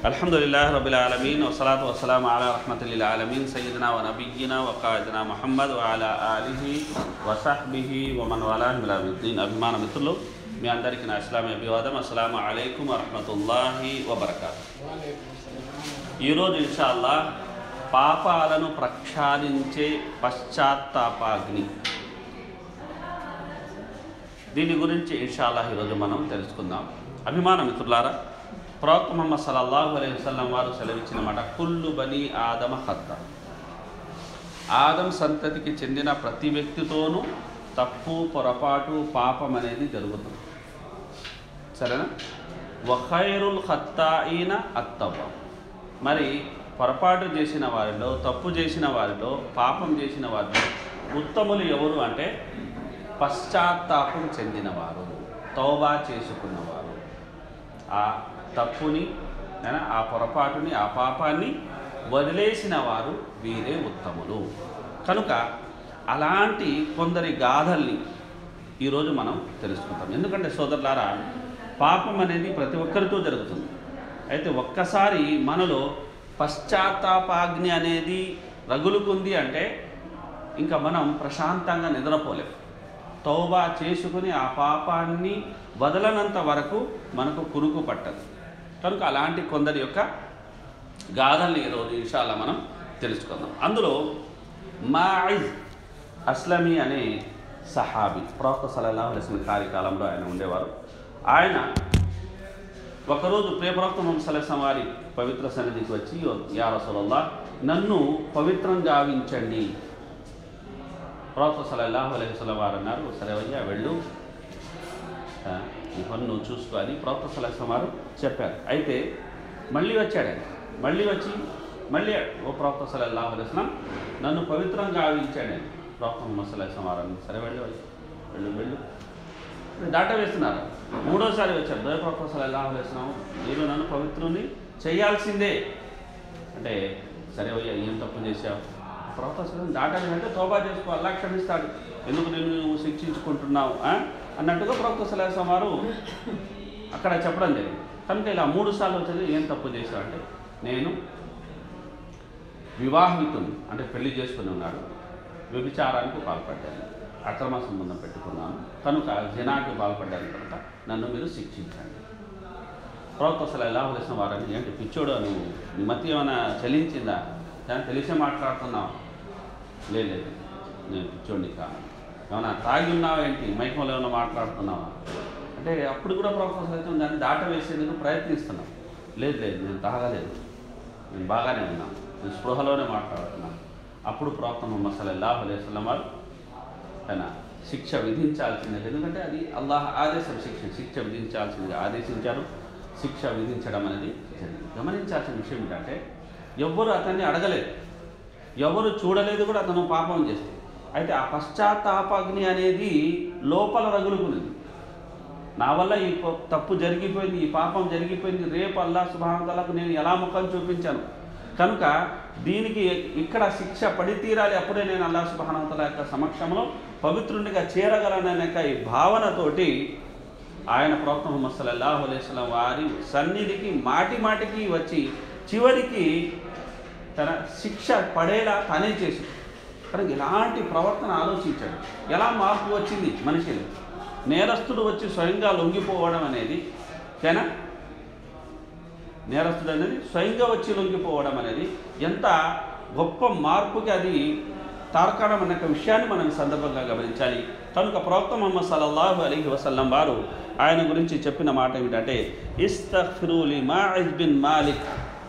الحمد لله رب العالمين والصلاة والسلام على رحمة للعالمين سيدنا ونبينا وقائدنا محمد وعلى آله وصحبه ومن والاه إلى يوم الدين అభిమాన మిత్రులు మీ అందరికీ నా ఇస్లామీ అభివాదం అస్సలాము అలైకుం వరహమతుల్లాహి వబర్కాతు ఈరోజు ఇన్షాల్లా పాపాలను ప్రక్షాళించే పశ్చాత్తాపాగ్ని దీని గురించి ఇన్షాల్లాహ్ ఈరోజు మనం తెలుసుకుందాం అభిమాన మిత్రులారా ప్రవక్త ముహమ్మద్ సల్లల్లాహు అలైహి వసల్లం వారు సెలవిచ్చిన మాట కుల్లు బని ఆదమ హత్త ఆదం సంతతికి చెందిన ప్రతి వ్యక్తితోనూ తప్పు పొరపాటు పాపం అనేది జరుగుతుంది సరేనా వఖైరుల్ ఖత్తాయిన అత్తవ్వ మరి పొరపాటు చేసిన వారిలో తప్పు చేసిన వారిలో పాపం చేసిన వారిలో ఉత్తములు ఎవరు అంటే పశ్చాత్తాపం చెందినవారు తౌబా చేసుకున్నవారు ఆ తప్పుని ఏనా, ఆ పొరపాటుని ఆ పాపాన్ని వదిలేసిన వారు వీరే ఉత్తములు కనుక అలాంటి కొందరి గాథల్ని ఈరోజు మనం తెలుసుకుంటాం ఎందుకంటే సోదరులారా పాపం అనేది ప్రతి ఒక్కరితో జరుగుతుంది అయితే ఒక్కసారి మనలో పశ్చాత్తాపాగ్ని అనేది రగులుకుంది అంటే ఇంకా మనం ప్రశాంతంగా నిద్రపోలేం తౌబా చేసుకుని ఆ పాపాన్ని వదలనంత వరకు మనకు కురుకు పట్టదు కనుక అలాంటి కొందరి యొక్క గాథల్ని ఈరోజు ఇన్షాల్లా మనం తెలుసుకుందాం అందులో మాయిజ్ అస్లమీ అనే సహాబి ప్రవక్త సలల్లాహు అలైస్లం కార్యకాలంలో ఆయన ఉండేవారు ఆయన ఒకరోజు ప్రియప్రవక్త మొహమ్మద్ సలహం వారి పవిత్ర సన్నిధికి వచ్చి యా రసూలల్లా నన్ను పవిత్రం గావించండి ప్రవక్త సలల్లాహు అలైహి వసల్లం వారు అన్నారు సరే అయ్యా వెళ్ళు ఆ, నీ పని నువ్వు చూసుకో అని ప్రవక్త సలహం వారు చెప్పారు అయితే మళ్ళీ వచ్చాడు ఆయన మళ్ళీ వచ్చి మళ్ళీ ఓ ప్రవక్త సలల్లాహు అలైహి వసల్లం నన్ను పవిత్రంగా ఆవించాడు ఆయన ప్రవక్త ముహమ్మద్ సలహం వారు అన్నారు సరే వెళ్ళు అయ్యా. వెళ్ళు వెళ్ళు దాట వేస్తున్నారు మూడోసారి వచ్చారు దయ ప్రవక్త సలల్లాహు అలైహి వసల్లం మీరు నన్ను పవిత్రుని చేయాల్సిందే అంటే సరే అయ్యా ఏం తప్పు చేశావు ప్రవక్త సలహం దాటాలి అంటే తోబా చేసుకో అల్లా క్షమిస్తాడు ఎందుకు నేను నువ్వు శిక్షించుకుంటున్నావు ఆ? అన్నట్టుగా ప్రవక్త సలహం వారు అక్కడ చెప్పడం జరిగింది కనుక ఇలా మూడు సార్లు వచ్చేది ఏం తప్పు చేశావు అంటే నేను వివాహితుని అంటే పెళ్లి చేసుకుని ఉన్నాడు వ్యభిచారానికి పాల్పడ్డాను అక్రమ సంబంధం పెట్టుకున్నాను కనుక జనాకి పాల్పడ్డాను కనుక నన్ను మీరు శిక్షించండి ప్రవక్త అసలు ఎలా వదిలేసిన వారని ఏంటి పిచ్చోడు నువ్వు నీ మతి ఏమైనా చలించిందా దాన్ని తెలిసే మాట్లాడుతున్నావు లేదు లేదు నేను పిచ్చోడిని కాను ఏమైనా తాగి ఉన్నావా ఏంటి మైకంలో ఏమైనా మాట్లాడుతున్నావా అంటే అప్పుడు కూడా ప్రవక్త సైతం దాన్ని దాట వేసేందుకు ప్రయత్నిస్తున్నాం లేదు లేదు నేను తాగలేదు నేను బాగానే ఉన్నాను నేను స్పృహలోనే మాట్లాడుతున్నాను అప్పుడు ప్రవక్త ముహమ్మద్ సల్లల్లాహు అలైహి వసల్లం వారు ఆయన శిక్ష విధించాల్సిందే ఎందుకంటే అది అల్లాహ్ ఆదేశం శిక్ష శిక్ష విధించాల్సిందిగా ఆదేశించారు శిక్ష విధించడం అనేది జరిగింది గమనించాల్సిన విషయం ఏంటంటే ఎవ్వరు అతన్ని అడగలేదు ఎవరు చూడలేదు కూడా అతను పాపం చేస్తే అయితే ఆ పశ్చాత్తాపాగ్ని అనేది లోపల రగులుకున్నది నా వల్ల ఈ ప- తప్పు జరిగిపోయింది ఈ పాపం జరిగిపోయింది రేపు అల్లా సుభానతలకు నేను ఎలా ముఖం చూపించాను కనుక దీనికి ఇక్కడ శిక్ష పడి తీరాలి అప్పుడే నేను అల్లా సుభానతల యొక్క సమక్షంలో పవిత్రునిగా చేరగలననే యొక్క ఈ భావనతోటి ఆయన ప్రవక్త ముహమ్మద్ సల్లల్లాహు అలైహి వసల్లం వారి సన్నిధికి మాటి మాటికి వచ్చి చివరికి తన శిక్ష పడేలా తనే చేసి కనుక ఇలాంటి ప్రవర్తన ఆలోచించాడు ఎలా మార్పు వచ్చింది మనిషిలో నేరస్తుడు వచ్చి స్వయంగా లొంగిపోవడం అనేది ఓకేనా నేరస్తుడు అనేది స్వయంగా వచ్చి లొంగిపోవడం అనేది ఎంత గొప్ప మార్పుకి అది తార్కాణం అనే ఒక విషయాన్ని మనం ఈ సందర్భంగా గమనించాలి కనుక ప్రవక్త ముహమ్మద్ సల్లల్లాహు అలీహి వసల్లం వారు ఆయన గురించి చెప్పిన మాట ఏమిటంటే ఇస్తఫిరులి మాయిజ్ బిన్ మాలిక్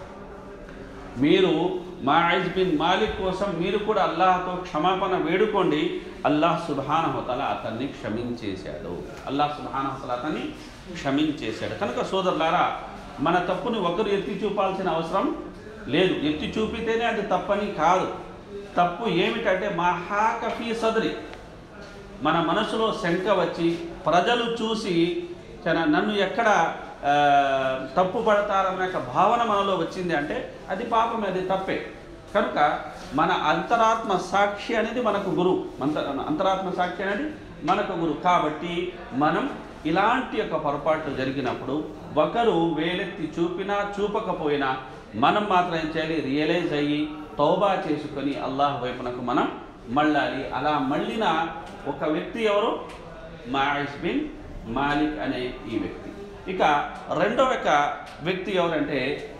మీరు మాయిజ్ బిన్ మాలిక్ కోసం మీరు కూడా అల్లాహతో క్షమాపణ వేడుకోండి అల్లాహ్ సుబానహతల అతన్ని క్షమించేశాడు అల్లాహ్ సుబానహతల అతన్ని క్షమించేశాడు కనుక సోదరులారా మన తప్పుని ఒకరు ఎత్తి చూపాల్సిన అవసరం లేదు ఎత్తి చూపితేనే అది తప్పని కాదు తప్పు ఏమిటంటే మహాకఫీ సదరి మన మనసులో శంక వచ్చి ప్రజలు చూసి తన- నన్ను ఎక్కడ ఆ, తప్పు పడతారన్న యొక్క భావన మనలో వచ్చింది అంటే అది పాపమే అది తప్పే కనుక మన అంతరాత్మ సాక్షి అనేది మనకు గురువు అంత అంతరాత్మ సాక్షి అనేది మనకు గురువు కాబట్టి మనం ఇలాంటి యొక్క పొరపాట్లు జరిగినప్పుడు ఒకరు వేలెత్తి చూపినా చూపకపోయినా మనం మాత్రం ఏం చేయాలి రియలైజ్ అయ్యి తౌబా చేసుకొని అల్లాహ్ వైపునకు మనం మళ్ళాలి అలా మళ్ళిన ఒక వ్యక్తి ఎవరు మాయిస్ బిన్ మాలిక్ అనే ఈ వ్యక్తి ఇక రెండవ యొక్క వ్యక్తి ఎవరంటే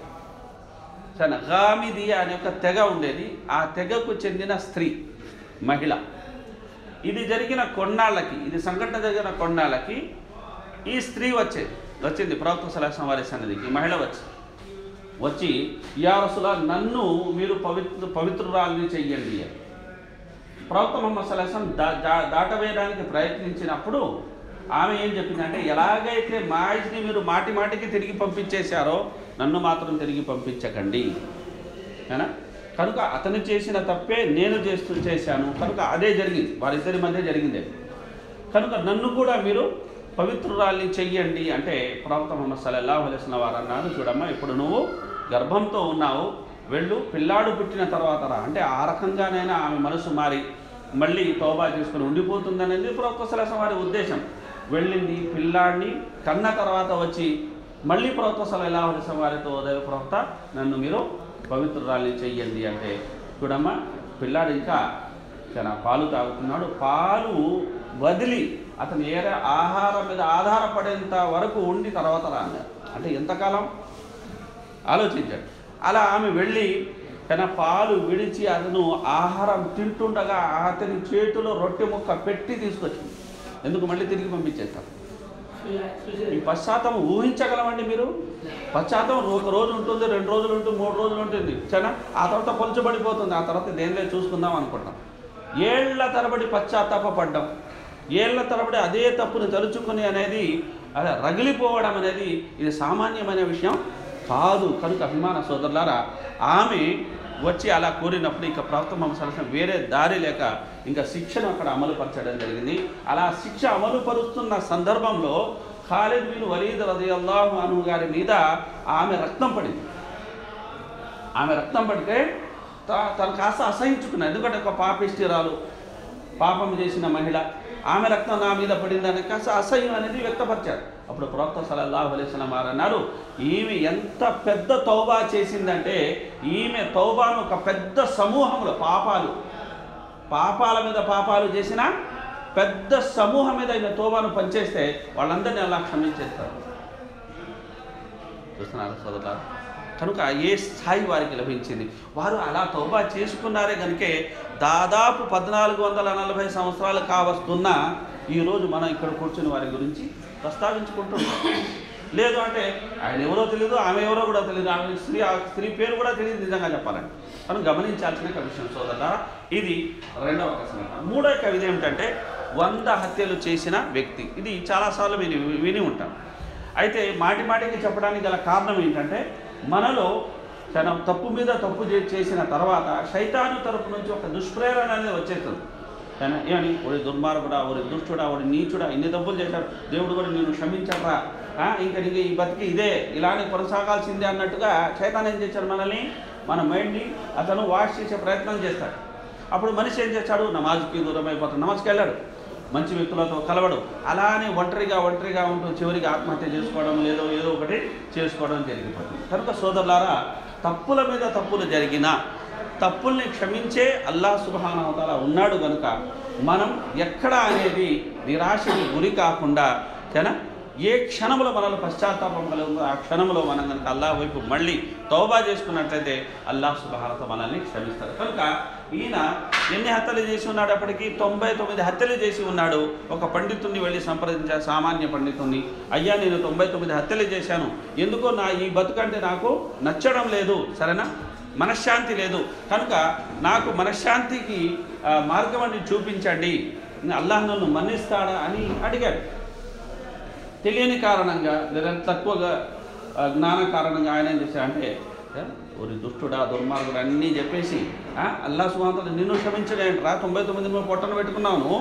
తన గామిదియా అనే ఒక తెగ ఉండేది ఆ తెగకు చెందిన స్త్రీ మహిళ ఇది జరిగిన కొన్నాళ్ళకి ఇది సంఘటన జరిగిన కొన్నాళ్ళకి ఈ స్త్రీ వచ్చేది వచ్చింది ప్రవక్త సలహం వారి సన్నిధికి ఈ మహిళ వచ్చి వచ్చి యా రసులా నన్ను మీరు పవిత్ర పవిత్రురాలని చెయ్యండి అని ప్రవక్త మొహమ్మద్ సలహం దా దా- దాటవేయడానికి ప్రయత్నించినప్పుడు ఆమె ఏం చెప్పిందంటే ఎలాగైతే మాయిజ్ని మీరు మాటి మాటికి తిరిగి పంపించేశారో నన్ను మాత్రం తిరిగి పంపించకండి ఏనా కనుక అతను చేసిన తప్పే నేను చేస్తూ చేశాను కనుక అదే జరిగింది వారిద్దరి మధ్య జరిగింది అది. కనుక నన్ను కూడా మీరు పవిత్రురాల్ని చెయ్యండి అంటే ప్రవక్త ముహమ్మద్ సల్లల్లాహు అలైహి వసల్లం వారు అన్నారు చూడమ్మా ఇప్పుడు నువ్వు గర్భంతో ఉన్నావు వెళ్ళు పిల్లాడు పుట్టిన తర్వాత రా అంటే ఆ రకంగానైనా ఆమె మనసు మారి మళ్ళీ తోబా చేసుకుని ఉండిపోతుందనేది ప్రవక్త సలహం వారి ఉద్దేశం వెళ్ళింది పిల్లాడిని కన్న తర్వాత వచ్చి మళ్ళీ ప్రవక్త సలహా అలైహి వారితో ఉదయ ప్రవక్త నన్ను మీరు పవిత్రురాల్ని చెయ్యండి అంటే చూడమ్మా పిల్లాడు ఇంకా తన పాలు తాగుతున్నాడు పాలు వదిలి అతను ఏరే ఆహారం మీద ఆధారపడేంత వరకు ఉండి తర్వాత రా అన్నారు అంటే ఎంతకాలం ఆలోచించాడు అలా ఆమె వెళ్ళి తన పాలు విడిచి అతను ఆహారం తింటుండగా అతని చేతిలో రొట్టె ముక్క పెట్టి తీసుకొచ్చింది ఎందుకు మళ్ళీ తిరిగి పంపించేస్తాం ఈ పశ్చాత్తాపం ఊహించగలమండి మీరు పశ్చాత్తాపం ఒక రోజు ఉంటుంది రెండు రోజులు ఉంటుంది మూడు రోజులు ఉంటుంది సరేనా ఆ తర్వాత పొలుచబడిపోతుంది ఆ తర్వాత దేనిలో చూసుకుందాం అనుకుంటాం ఏళ్ల తరబడి పశ్చాత్తాప పడ్డం ఏళ్ల తరబడి అదే తప్పుని తలుచుకుని అనేది అదే రగిలిపోవడం అనేది ఇది సామాన్యమైన విషయం కాదు కనుక అభిమాన సోదరులారా ఆమె వచ్చి అలా కోరినప్పుడు ఇక ప్రవక్త సలహం వేరే దారి లేక ఇంకా శిక్షను అక్కడ అమలు పరచడం జరిగింది అలా శిక్ష అమలు పరుస్తున్న సందర్భంలో ఖాలిద్ బిన్ వలీద్ రదియల్లాహు అను గారి మీద ఆమె రక్తం పడింది ఆమె రక్తం పడితే త- తను కాస్త అసహించుకున్నది ఎందుకంటే ఒక పాపిష్టిరాలు పాపం చేసిన మహిళ ఆమె రక్తం నా మీద పడిందని కాస్త అసహ్యం అనేది వ్యక్తపరిచారు అప్పుడు ప్రవక్త సలల్లాహు అలైస్లం వారు అన్నారు ఈమె ఎంత పెద్ద తౌబా చేసిందంటే ఈమె తౌబాను ఒక పెద్ద సమూహంలో పాపాలు పాపాల మీద పాపాలు చేసిన పెద్ద సమూహం మీద ఈమె తోబాను పనిచేస్తే వాళ్ళందరినీ అలా క్షమించేస్తారు చూస్తున్నారు సోదరులారా కనుక ఏ స్థాయి వారికి లభించింది వారు అలా తౌబా చేసుకున్నారే కనుకే దాదాపు పద్నాలుగు వందల నలభై సంవత్సరాలు కావస్తున్న ఈరోజు మనం ఇక్కడ కూర్చుని వారి గురించి ప్రస్తావించుకుంటున్నాం లేదు అంటే ఆయన ఎవరో తెలియదు ఆమె ఎవరో కూడా తెలియదు ఆమె స్త్రీ ఆ స్త్రీ పేరు కూడా తెలియదు నిజంగా చెప్పాలంటే మనం గమనించాల్సిన ఒక విషయం సోదరులారా ఇది రెండవ ఒక సంఘటన మూడో యొక్క విధి ఏమిటంటే వంద హత్యలు చేసిన వ్యక్తి ఇది చాలాసార్లు విని విని ఉంటాం అయితే మాటి మాటికి చెప్పడానికి గల కారణం ఏంటంటే మనలో తన తప్పు మీద తప్పు చే- చేసిన తర్వాత శైతాను తరపు నుంచి ఒక దుష్ప్రేరణ అనేది వచ్చేస్తుంది కానీ ఏమని ఒడి దుర్మార్గుడా ఒడి దుష్టుడా ఒడి నీచుడా ఇన్ని తప్పులు చేశాడు దేవుడు కూడా నేను క్షమించరా ఆ, ఇంకా నీకు ఈ బతికి ఇదే ఇలానే కొనసాగాల్సిందే అన్నట్టుగా శైతాన్ ఏం చేశాడు మనల్ని మన మైండ్ని అతను వాష్ చేసే ప్రయత్నం చేస్తాడు అప్పుడు మనిషి ఏం చేశాడు నమాజ్కి దూరం అయిపోతాడు నమాజ్కి వెళ్ళాడు మంచి వ్యక్తులతో కలవడం అలానే ఒంటరిగా ఒంటరిగా ఉంటూ చివరికి ఆత్మహత్య చేసుకోవడం లేదో ఏదో ఒకటి చేసుకోవడం జరిగిపోతుంది కనుక సోదరులారా తప్పుల మీద తప్పులు జరిగినా తప్పుల్ని క్షమించే అల్లా సుబహానవతాల ఉన్నాడు కనుక మనం ఎక్కడ అనేది నిరాశకి గురి కాకుండా సరేనా ఏ క్షణంలో మనలో పశ్చాత్తాపం కలుగుతుందో ఆ క్షణంలో మనం కనుక అల్లా వైపు మళ్ళీ తౌబా చేసుకున్నట్లయితే అల్లాహ్ సుబహానత మనల్ని క్షమిస్తారు కనుక ఈయన ఎన్ని హత్యలు చేసి ఉన్నాడు అప్పటికి తొంభై తొమ్మిది హత్యలు చేసి ఉన్నాడు ఒక పండితుడిని వెళ్ళి సంప్రదించారు సామాన్య పండితుడిని అయ్యా నేను తొంభై తొమ్మిది హత్యలు చేశాను ఎందుకో నా ఈ బతుకంటే నాకు నచ్చడం లేదు సరేనా మనశ్శాంతి లేదు కనుక నాకు మనశ్శాంతికి ఆ, మార్గం అని చూపించండి అల్లాహ్ నన్ను మన్నిస్తాడా అని అడిగాడు తెలియని కారణంగా లేదా తక్కువగా ఆ, జ్ఞాన కారణంగా ఆయన ఏం చేశాడంటే ఏ, ఒరి దుష్టుడా దుర్మార్గుడు అన్నీ చెప్పేసి ఆ, అల్లా సుమాతలు నిన్ను క్షమించడేంట్రా తొంభై తొమ్మిది నువ్వు పొట్టను పెట్టుకున్నావు నువ్వు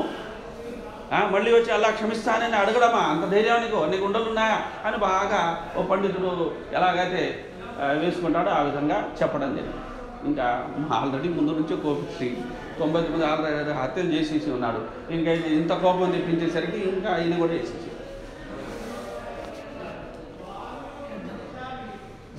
ఆ, మళ్ళీ వచ్చి అల్లా క్షమిస్తానని అడగడమా అంత ధైర్యానికి నీకు ఉండలు ఉన్నాయా అని బాగా ఓ పండితుడు ఎలాగైతే ఆ, వేసుకుంటాడో ఆ విధంగా చెప్పడం జరిగింది ఇంకా ఆల్రెడీ ముందు నుంచి కోపిచ్చి తొంభై తొమ్మిది ఆల్రెడీ హత్యలు చేసేసి ఉన్నాడు ఇంకా ఇది ఇంత కోపం తెప్పించేసరికి ఇంకా ఆయన కూడా వేసేసి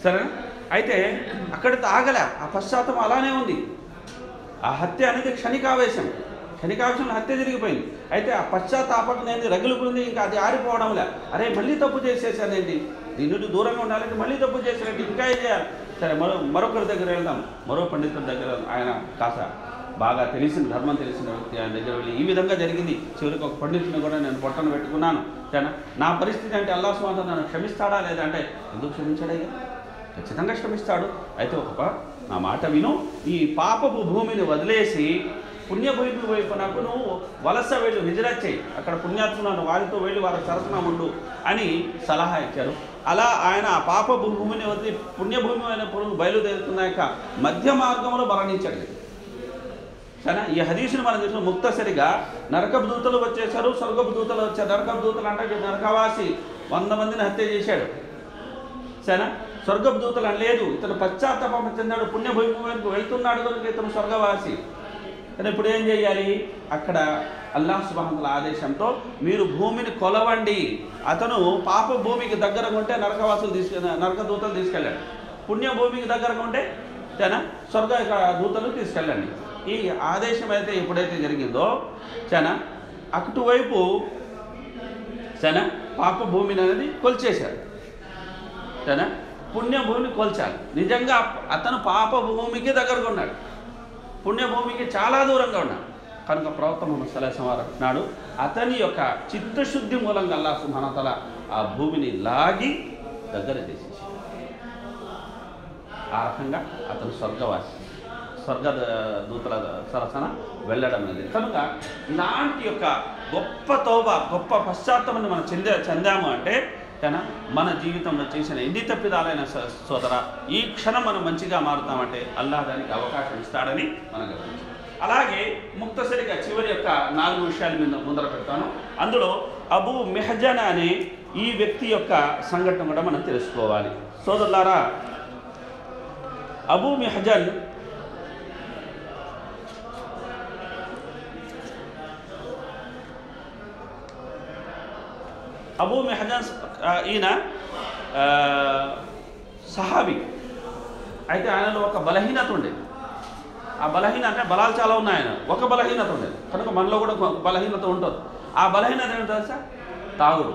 సరేనా అయితే అక్కడితో ఆగలే ఆ పశ్చాత్తం అలానే ఉంది ఆ హత్య అనేది క్షణికావేశం క్షణికావేశంలో హత్య జరిగిపోయింది అయితే ఆ పశ్చాత్తాపం నేను రగులుకుంది ఇంకా అది ఆరిపోవడంలే అరే మళ్ళీ తప్పు చేసేసానండి దీని నుండి దూరంగా ఉండాలంటే మళ్ళీ తప్పు చేసినట్టు ఇంకా ఏం చేయాలి సరే మరో మరొకరి దగ్గర వెళ్దాం మరో పండితుడి దగ్గర ఆయన కాస్త బాగా తెలిసిన ధర్మం తెలిసిన వ్యక్తి ఆయన దగ్గర వెళ్ళి ఈ విధంగా జరిగింది చివరికి ఒక పండితుని కూడా నేను పొట్టను పెట్టుకున్నాను సరేనా నా పరిస్థితి అంటే అల్లా స్వాత నన్ను క్షమిస్తాడా లేదా అంటే ఎందుకు క్షమించాడయ్యా ఖచ్చితంగా శ్రమిస్తాడు అయితే ఒక ప- నా మాట విను ఈ పాపపు భూమిని వదిలేసి పుణ్యభూమి వైపునకు నువ్వు వలస వెళ్ళు హిజరత్ చేయి అక్కడ పుణ్యాత్ములను వారితో వెళ్ళి వారి సరసన ఉండు అని సలహా ఇచ్చారు అలా ఆయన ఆ పాపపు భూమిని వదిలి పుణ్యభూమి అయిన పురుగు బయలుదేరుతున్నాక మధ్య మార్గంలో మరణించాడు సరే ఈ హదీసుని మనం చూసిన ముక్తసరిగా నరకపు దూతలు వచ్చేసారు స్వర్గపు దూతలు వచ్చారు నరకపు దూతలు అంటే నరకవాసి వంద మందిని హత్య చేశాడు సరేనా స్వర్గపు దూతలు అని లేదు ఇతను పశ్చాత్తాపం చెందాడు పుణ్యభూమి వైపు వెళ్తున్నాడు కనుక ఇతను స్వర్గవాసి కానీ ఇప్పుడు ఏం చేయాలి అక్కడ అల్లాహ్ సుబాహతుల ఆదేశంతో మీరు భూమిని కొలవండి అతను పాప భూమికి దగ్గరగా ఉంటే నరకవాసులు తీసుకు నరక దూతలు తీసుకెళ్ళాడు పుణ్య భూమికి దగ్గరగా ఉంటే చాలా స్వర్గ యొక్క దూతలు తీసుకెళ్ళండి ఈ ఆదేశం అయితే ఎప్పుడైతే జరిగిందో చాలా అటువైపు సరేనా పాప భూమిని అనేది కొలిచేశారు సరేనా పుణ్యభూమిని కొల్చాలి నిజంగా అతను పాప భూమికి దగ్గరగా ఉన్నాడు పుణ్యభూమికి చాలా దూరంగా ఉన్నాడు కనుక ప్రవక్త ముహమ్మద్ సల్లాహం వారు అంటున్నాడు అతని యొక్క చిత్తశుద్ధి మూలంగా అల్లా సుమానతల ఆ భూమిని లాగి దగ్గర చేసేసి ఆ రకంగా అతను స్వర్గవాసి స్వర్గ ద- దూతల సరసన వెళ్ళడం అనేది కనుక ఇలాంటి యొక్క గొప్ప తోబ గొప్ప పశ్చాత్తమాన్ని మనం చెందే చెందాము అంటే కానీ మన జీవితంలో చేసిన ఎన్ని తప్పిదాలైన స- సోదర ఈ క్షణం మనం మంచిగా మారుతామంటే అల్లాహ్ దానికి అవకాశం ఇస్తాడని మనం గమనించాలి అలాగే ముక్తసరిగా చివరి యొక్క నాలుగు విషయాలు మీద ముందర పెడతాను అందులో అబూ మెహజన్ అనే ఈ వ్యక్తి యొక్క సంఘటన కూడా మనం తెలుసుకోవాలి సోదరులారా అబూ మెహజన్ అబూ మెహజన్ ఆ, ఈయన ఆ, సహాబీ అయితే ఆయనలో ఒక బలహీనత ఉండేది ఆ బలహీన అంటే బలాలు చాలా ఉన్నాయి ఆయన ఒక బలహీనత ఉండేది కనుక మనలో కూడా ఒక బలహీనత ఉంటుంది ఆ బలహీనత ఏంటో తెలుసా తాగుడు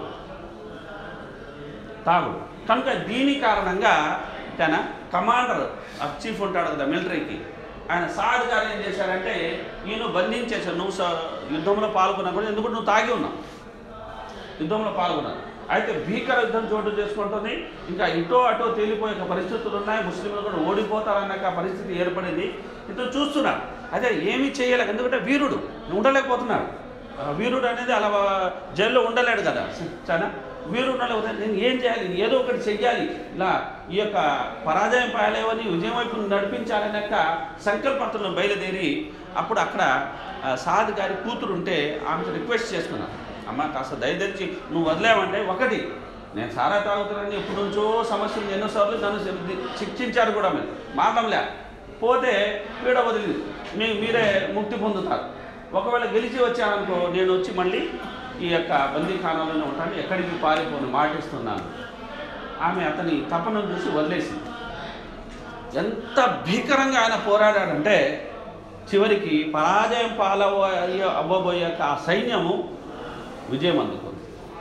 తాగుడు కనుక దీని కారణంగా తన కమాండర్ ఆఫ్ చీఫ్ ఉంటాడు కదా మిలిటరీకి ఆయన సాద్ గారు ఏం చేశారంటే ఈయన బంధించేశారు నువ్వు స- యుద్ధంలో పాల్గొన్నా కూడా ఎందుకు నువ్వు తాగి ఉన్నావు యుద్ధంలో పాల్గొన్నారు అయితే భీకర యుద్ధం చోటు చేసుకుంటుంది ఇంకా ఇటో అటో తేలిపోయే పరిస్థితులు ఉన్నాయి ముస్లింలు కూడా ఓడిపోతారన్న పరిస్థితి ఏర్పడింది ఇతను చూస్తున్నాడు అదే ఏమీ చేయలేక ఎందుకంటే వీరుడు ఉండలేకపోతున్నాడు ఆ వీరుడు అనేది అలా జైల్లో ఉండలేడు కదా చాలా వీరుడు ఉండలేకపోతే నేను ఏం చేయాలి ఏదో ఒకటి చెయ్యాలి ఇలా ఈ యొక్క పరాజయం పాలేవని విజయం వైపు నడిపించాలనే యొక్క సంకల్పంతో బయలుదేరి అప్పుడు అక్కడ ఆ, సాద్ గారి కూతురు ఉంటే ఆమెకు రిక్వెస్ట్ చేసుకున్నాను అమ్మ కాస్త దయదలిచి నువ్వు వదిలేవంటే ఒకటి నేను సారా తాగుతున్నానని ఎప్పటి నుంచో సమస్యలు ఎన్నోసార్లు నన్ను శి- శిక్షించారు కూడా మీరు మాటంలే పోతే పీడ వదిలి మీ మీరే ముక్తి పొందుతారు ఒకవేళ గెలిచి వచ్చాననుకో నేను వచ్చి మళ్ళీ ఈ యొక్క బందీఖానాలోనే ఉంటాను ఎక్కడికి పారిపోను మాటిస్తున్నాను ఆమె అతని తపనను చూసి వదిలేసింది ఎంత భీకరంగా ఆయన పోరాడాడంటే చివరికి పరాజయం పాలవ అవ్వబోయే యొక్క ఆ సైన్యము విజయం అందుకుంది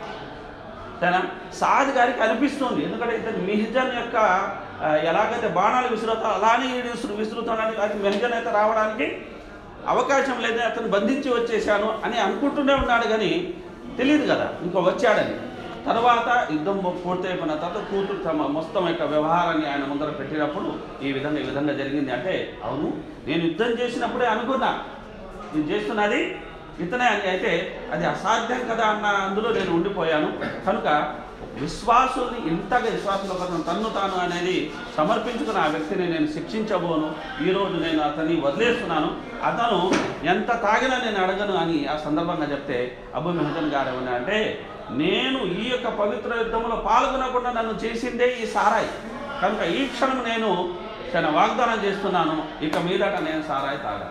సరేనా సాద్ గారికి అనిపిస్తుంది ఎందుకంటే ఇతను మిహిజన్ యొక్క ఆ, ఎలాగైతే బాణాలు విసురుతా అలానే ఈడు విసురు విసురుతాడని అది మిహిజన్ అయితే రావడానికి అవకాశం లేదు అతను బంధించి వచ్చేసాను అని అనుకుంటూనే ఉన్నాడు కానీ తెలియదు కదా ఇంకో వచ్చాడని తర్వాత యుద్ధం పూర్తయిపోయిన తర్వాత కూతురు తమ మొత్తం యొక్క వ్యవహారాన్ని ఆయన ముందర పెట్టినప్పుడు ఈ విధంగా ఈ విధంగా జరిగింది అంటే అవును నేను యుద్ధం చేసినప్పుడే అనుకున్నా నేను చేస్తున్నది ఇతనే అని అయితే అది అసాధ్యం కదా అన్న అందులో నేను ఉండిపోయాను కనుక విశ్వాసుల్ని ఇంతగా విశ్వాసుల కోసం తన్ను తాను అనేది సమర్పించుకున్న ఆ వ్యక్తిని నేను శిక్షించబోను ఈరోజు నేను అతన్ని వదిలేస్తున్నాను అతను ఎంత తాగినా నేను అడగను అని ఆ సందర్భంగా చెప్తే అబు మెహజన్ గారు ఏమన్నా అంటే నేను ఈ యొక్క పవిత్ర యుద్ధంలో పాల్గొనకుండా నన్ను చేసిందే ఈ సారాయి కనుక ఈ క్షణం నేను చాలా వాగ్దానం చేస్తున్నాను ఇక మీదట నేను సారాయి తాగాను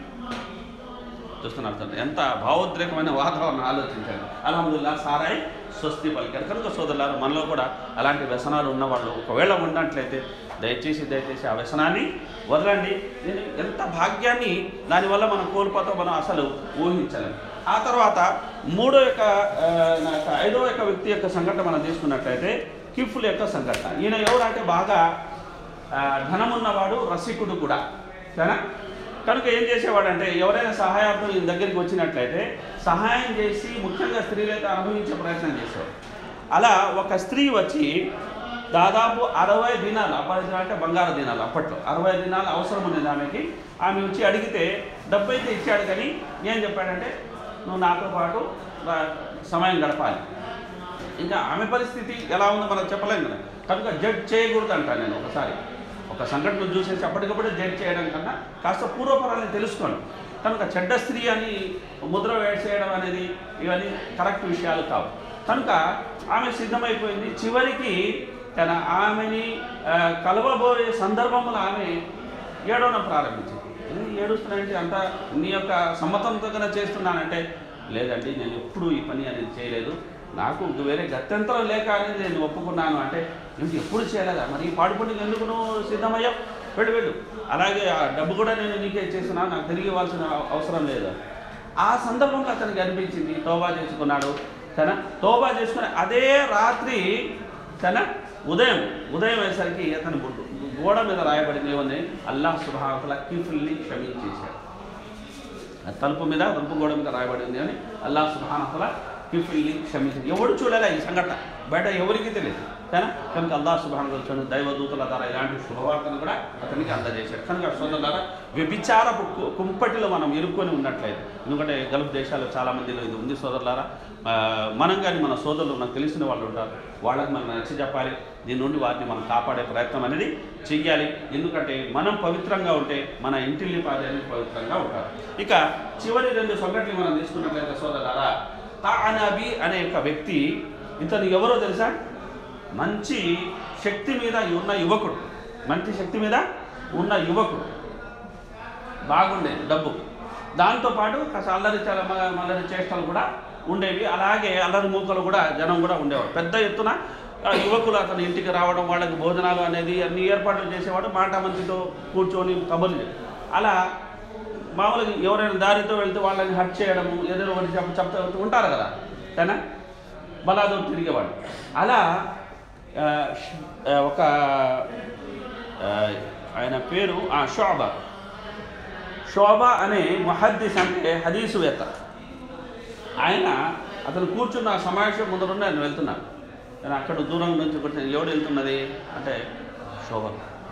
చూస్తున్నారు సార్ ఎంత భావోద్రేకమైన వాతావరణం ఆలోచించండి అల్హమ్దుల్లా సారాయి స్వస్తి పలికారు కనుక సోదరులారు మనలో కూడా అలాంటి వ్యసనాలు ఉన్నవాళ్ళు ఒకవేళ ఉన్నట్లయితే దయచేసి దయచేసి ఆ వ్యసనాన్ని వదలండి నేను ఎంత భాగ్యాన్ని దానివల్ల మనం కోల్పోతాం మనం అసలు ఊహించలేము ఆ తర్వాత మూడో యొక్క ఆ, నా యొక్క ఐదో యొక్క వ్యక్తి యొక్క సంఘటన మనం తీసుకున్నట్లయితే కిఫ్ల యొక్క సంఘటన ఈయన ఎవరంటే బాగా ఆ, ధనమున్నవాడు రసికుడు కూడా సరేనా కనుక ఏం చేసేవాడంటే ఎవరైనా సహాయార్థం ఈయన దగ్గరికి వచ్చినట్లయితే సహాయం చేసి ముఖ్యంగా స్త్రీలైతే అనుభవించే ప్రయత్నం చేసేవాడు అలా ఒక స్త్రీ వచ్చి దాదాపు అరవై దినాలు అప్పటి అంటే బంగారు దినాలు అప్పట్లో అరవై దినాలు అవసరం ఉండేది ఆమెకి ఆమె వచ్చి అడిగితే డబ్బు అయితే ఇచ్చాడు కానీ ఏం చెప్పాడంటే నువ్వు నాతో పాటు రా- సమయం గడపాలి ఇంకా ఆమె పరిస్థితి ఎలా ఉందో మనం చెప్పలేం కదా కనుక జడ్జ్ చేయకూడదు అంటాను నేను ఒకసారి ఒక సంఘటన చూసేసి అప్పటికప్పుడే జడ్జ్ చేయడం కన్నా కాస్త పూర్వపరాన్ని తెలుసుకోండి కనుక చెడ్డ స్త్రీ అని ముద్ర వేసేయడం అనేది ఇవన్నీ కరెక్ట్ విషయాలు కావు కనుక ఆమె సిద్ధమైపోయింది చివరికి తన ఆమెని ఆ, కలవబోయే సందర్భంలో ఆమె ఏడవడం ప్రారంభించింది "ఏంది ఏడుస్తున్నానంటే అంతా నీ యొక్క సమ్మతంతోనే చేస్తున్నానంటే లేదండి నేను ఎప్పుడు ఈ పని అనేది చేయలేదు నాకు ఇంక వేరే గత్యంతరం లేక అనేది నేను ఒప్పుకున్నాను అంటే ఏంటి ఎప్పుడు చేయలేదా మరి ఈ పాడు పండుగ ఎందుకు నువ్వు సిద్ధమయ్యావు వెళ్ళు వెళ్ళు అలాగే ఆ డబ్బు కూడా నేను నీకే ఇచ్చేసినా నాకు తిరిగి ఇవ్వాల్సిన అవ- అవసరం లేదు ఆ సందర్భంలో అతనికి అనిపించింది తోబా చేసుకున్నాడు సరేనా తోబా చేసుకుని అదే రాత్రి సరేనా ఉదయం ఉదయం అయ్యేసరికి అతని బుడ్డు గోడ మీద రాయబడింది ఏముంది అల్లాహ్ సుభాతల కీఫుల్ని క్షమించేశాడు ఆ తలుపు మీద తలుపు గోడ మీద రాయబడింది అని అల్లాహ్ సుభానతల కీఫుల్ని క్షమించింది ఎవడు చూడలే ఈ సంఘటన బయట ఎవరికి తెలియదు కానీ కనుక అల్లాహ్ సుభాన చూడండి దైవదూతల ద్వారా ఇలాంటి శుభవార్తను కూడా అతనికి అందజేశాడు కనుక సోదరులారా వ్యభిచారపు కు- కుంపటిలో మనం ఇరుక్కొని ఉన్నట్లయితే ఎందుకంటే గల్ఫ్ దేశాల్లో చాలా మందిలో ఇది ఉంది సోదరులారా ఆ, మనం కానీ మన సోదరులు నాకు తెలిసిన వాళ్ళు ఉంటారు వాళ్ళకి మనం నచ్చి చెప్పాలి దీని నుండి వారిని మనం కాపాడే ప్రయత్నం అనేది చెయ్యాలి ఎందుకంటే మనం పవిత్రంగా ఉంటే మన ఇంటిల్లి పాది అనేది పవిత్రంగా ఉంటారు ఇక చివరి రెండు సంఘటనలు మనం తీసుకున్నట్లయితే సోదరులారా తానబి అనే ఒక వ్యక్తి ఇతను ఎవరో తెలుసా మంచి శక్తి మీద ఉన్న యువకుడు మంచి శక్తి మీద ఉన్న యువకుడు బాగుండేది డబ్బు దాంతోపాటు కాస్త అల్లరి చల మల్లరి చేష్టలు కూడా ఉండేవి అలాగే అల్లరి మూకలు కూడా జనం కూడా ఉండేవాడు పెద్ద ఎత్తున ఆ, యువకులు అతని ఇంటికి రావడం వాళ్ళకి భోజనాలు అనేది అన్ని ఏర్పాట్లు చేసేవాడు మాట మంచితో కూర్చొని కబుర్లు చెప్పి. అలా మామూలుగా ఎవరైనా దారితో వెళ్తే వాళ్ళని హట్ చేయడము ఏదైనా ఒకటి చెప్ప చెప్తా ఉంటారు కదా కానీ బలాదూరు తిరిగేవాడు అలా ఆ, ష్- ఆ, ఒక ఆ, ఆయన పేరు ఆ, షోబా శోభ అనే మహద్దీస్ అంటే హదీసువేత్త ఆయన అతను కూర్చున్న ఆ సమావేశం ముందరుండి ఆయన వెళ్తున్నాను నేను అక్కడ దూరం నుంచి కూర్చొని ఎవడు వెళ్తున్నది అంటే శోభ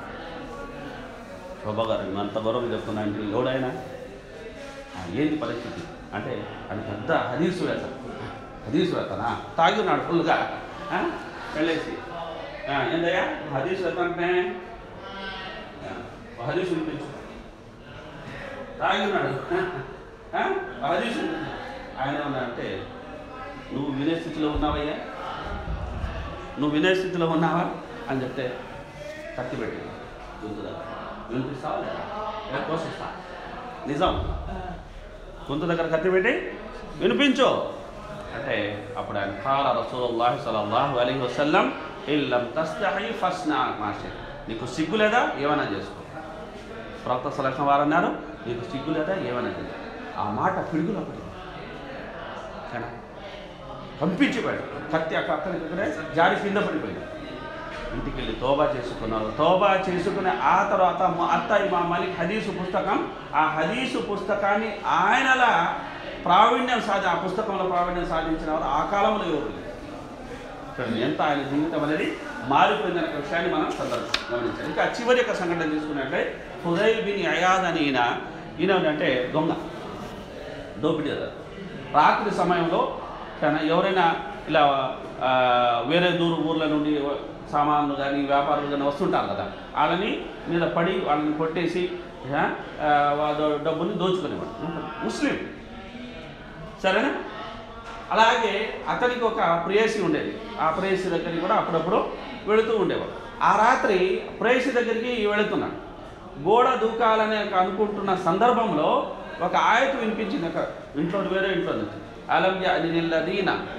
శోభ గారు నేను అంత గౌరవం చెప్తున్నా అంటే ఎవడైనా "ఆ, ఏంది పరిస్థితి అంటే అది పెద్ద హదీసువేత్త హదీసువేత్తనా తాగి ఉన్నాడు ఫుల్గా ఆ? వెళ్ళేసి "ఆ, ఏందయ్యా హదీసువేత్త అంటే "ఆ, ఒక హదీసు వినిపించు తాగి ఉన్నాడు ఆ? హదీసు వినిపించు." ఆయన ఏమన్నా అంటే నువ్వు వినే స్థితిలో ఉన్నావయ్యా నువ్వు వినే స్థితిలో ఉన్నావా అని చెప్తే కత్తి పెట్టి గొంతుదా వినిపిస్తావా లేదా లేదా కోసిస్తా నిజం గొంతు దగ్గర కత్తి పెట్టి వినిపించు అంటే అప్పుడు ఆయన కాల రసూలుల్లాహి సల్లల్లాహు అలైహి వసల్లం ఇల్లం తస్తహి ఫస్నా మాషే నీకు సిగ్గు లేదా ఏమైనా చేసుకో ప్రవక్త సలహా వారు అన్నారు నీకు సిగ్గు లేదా ఏమైనా చేసుకో ఆ మాట పిడుగులో పడింది కానీ కంపించిపోయాడు కత్తి అక్క అక్కడికక్కడే జారి కింద పడిపోయింది ఇంటికి వెళ్ళి తోబా చేసుకున్నారు తోబా చేసుకుని ఆ తర్వాత మా అత్త మా మలిక్ హదీసు పుస్తకం ఆ హదీసు పుస్తకాన్ని ఆయనలా ప్రావీణ్యం సాధి ఆ పుస్తకంలో ప్రావీణ్యం సాధించిన వారు ఆ కాలంలో ఎవరు లేరు. చూడండి ఎంత ఆయన జీవితం అనేది మారిపోయిందనే ఒక విషయాన్ని మనం సందర్భం గమనించాలి ఇంకా చివరి యొక్క సంఘటన తీసుకున్నట్లే హుదైల్ బిన్ అయాద్ అని ఈయన ఈయన అంటే దొంగ దోపిడీ చేస్తారు రాత్రి సమయంలో తన ఎవరైనా ఇలా ఆ, వేరే దూర ఊర్ల నుండి సామాన్లు కానీ వ్యాపారులు కానీ వస్తుంటారు కదా వాళ్ళని మీద పడి వాళ్ళని కొట్టేసి ఆ, ఆ, వాళ్ళ డబ్బుని దోచుకునేవాడు ముస్లిం సరేనా అలాగే అతనికి ఒక ప్రేయసి ఉండేది ఆ ప్రేయసి దగ్గరికి కూడా అప్పుడప్పుడు వెళుతూ ఉండేవాడు ఆ రాత్రి ప్రేయసి దగ్గరికి వెళుతున్నాడు గోడ దూకాలని ఒక అనుకుంటున్న సందర్భంలో ఒక ఆయత వినిపించింది ఒక ఇంట్లో వేరే ఇంట్లో నుంచి అలం యఅనిల్లదీన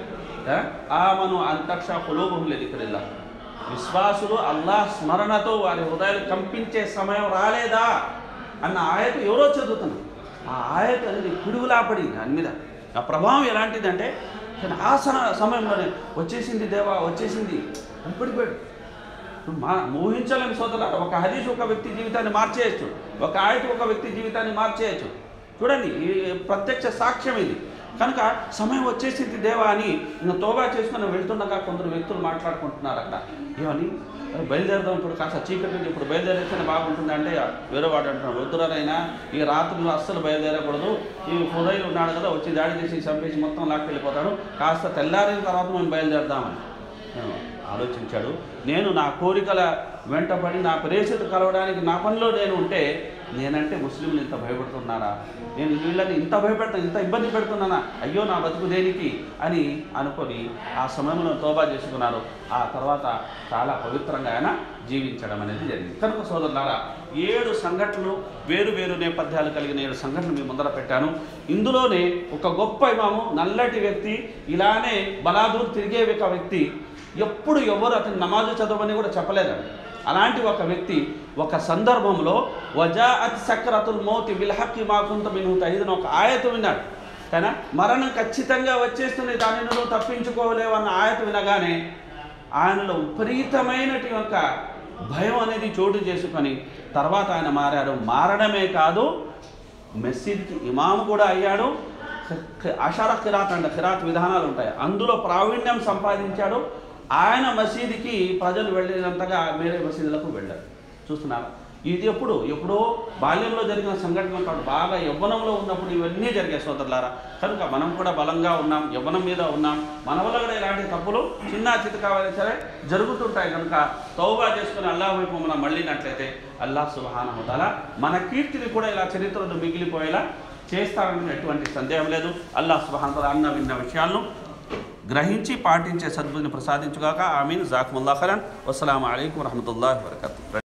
ఆమను అంతక్ష కులోబహుం దిక్రిల్లా విశ్వాసులు అల్లాహ్ స్మరణతో వారి హృదయాలు కంపించే సమయం రాలేదా అన్న ఆయత ఎవరో చదువుతున్నారు ఆ ఆయత అనేది పిడుగులా పడింది దాని మీద ఆ ప్రభావం ఎలాంటిదంటే కానీ ఆ సమ- సమయంలోనే వచ్చేసింది దేవా వచ్చేసింది అని పడిపోయాడు ఇప్పుడు మా ఊహించలేని సోదరులు ఒక హదీస్ ఒక వ్యక్తి జీవితాన్ని మార్చేయచ్చు ఒక ఆయత ఒక వ్యక్తి జీవితాన్ని మార్చేయచ్చు చూడండి ఈ ప్రత్యక్ష సాక్ష్యం ఇది కనుక సమయం వచ్చేసింది దేవా అని ఇంకా తోబా చేసుకుని వెళ్తుండగా కొందరు వ్యక్తులు మాట్లాడుకుంటున్నారు అక్కడ ఏమని "అరే, బయలుదేరదాం ఇప్పుడు కాస్త చీకటి ఉంది, ఇప్పుడు బయలుదేరేస్తేనే బాగుంటుంది అంటే వేరే వాడు అంటున్నాడు వద్దురారైనా ఈ రాత్రులు అస్సలు బయలుదేరకూడదు ఈ హృదయం ఉన్నాడు కదా వచ్చి దాడి చేసి చంపేసి మొత్తం లాక్కెళ్ళిపోతాడు కాస్త తెల్లారిన తర్వాత మేము బయలుదేరదామని నేను ఆలోచించాడు నేను నా కోరికల వెంటపడి నా ప్రేషిత కలవడానికి నా పనిలో నేను ఉంటే నేనంటే ముస్లింలు ఇంత భయపడుతున్నారా నేను వీళ్ళని ఇంత భయపెడతాను ఇంత ఇబ్బంది పెడుతున్నానా అయ్యో నా బతుకు దేనికి అని అనుకొని ఆ సమయంలో తోబా చేసుకున్నారు ఆ తర్వాత చాలా పవిత్రంగా ఆయన జీవించడం అనేది జరిగింది కనుక సోదరులారా ఏడు సంఘటనలు వేరు వేరు నేపథ్యాలు కలిగిన ఏడు సంఘటనలు మీ ముందర పెట్టాను ఇందులోనే ఒక గొప్ప ఇమాము నల్లటి వ్యక్తి ఇలానే బలాదూర్ తిరిగే ఒక వ్యక్తి ఎప్పుడు ఎవరు అతను నమాజు చదవని కూడా చెప్పలేదండి అలాంటి ఒక వ్యక్తి ఒక సందర్భంలో వజా అతి సక్రతుల్ మోతి విల్హక్కి మాకుంత మిను తహిదన ఒక ఆయత విన్నాడు కానీ మరణం ఖచ్చితంగా వచ్చేస్తుంది దానిని నువ్వు తప్పించుకోలేవు అన్న ఆయత వినగానే ఆయనలో విపరీతమైనటి యొక్క భయం అనేది చోటు చేసుకొని తర్వాత ఆయన మారాడు మారడమే కాదు మసీద్కి ఇమాము కూడా అయ్యాడు అషార ఖిరాత్ అంట ఖిరాత్ విధానాలు ఉంటాయి అందులో ప్రావీణ్యం సంపాదించాడు ఆయన మసీదుకి ప్రజలు వెళ్ళినంతగా వేరే మసీదులకు వెళ్ళారు చూస్తున్నారా ఇది ఎప్పుడు ఎప్పుడో బాల్యంలో జరిగిన సంఘటనలు కాదు బాగా యవ్వనంలో ఉన్నప్పుడు ఇవన్నీ జరిగాయి సోదరులారా కనుక మనం కూడా బలంగా ఉన్నాం యవ్వనం మీద ఉన్నాం మన వల్ల కూడా ఇలాంటి తప్పులు చిన్న చిత కావాలని సరే జరుగుతుంటాయి కనుక తౌబా చేసుకుని అల్లాహ్ వైపు మనం మళ్ళినట్లయితే అల్లాహ్ సుబానహుతాల మన కీర్తిని కూడా ఇలా చరిత్రలో మిగిలిపోయేలా చేస్తారని ఎటువంటి సందేహం లేదు అల్లాహ్ సుబానతల అన్న విన్న విషయాలను గ్రహించి పాటించే సద్బుద్ధిని ప్రసాదించుగాక ఆమీన్ జాకుముల్లా ఖరాన్ వసలాం అయికం వరహమతుల్లాhi వరకతు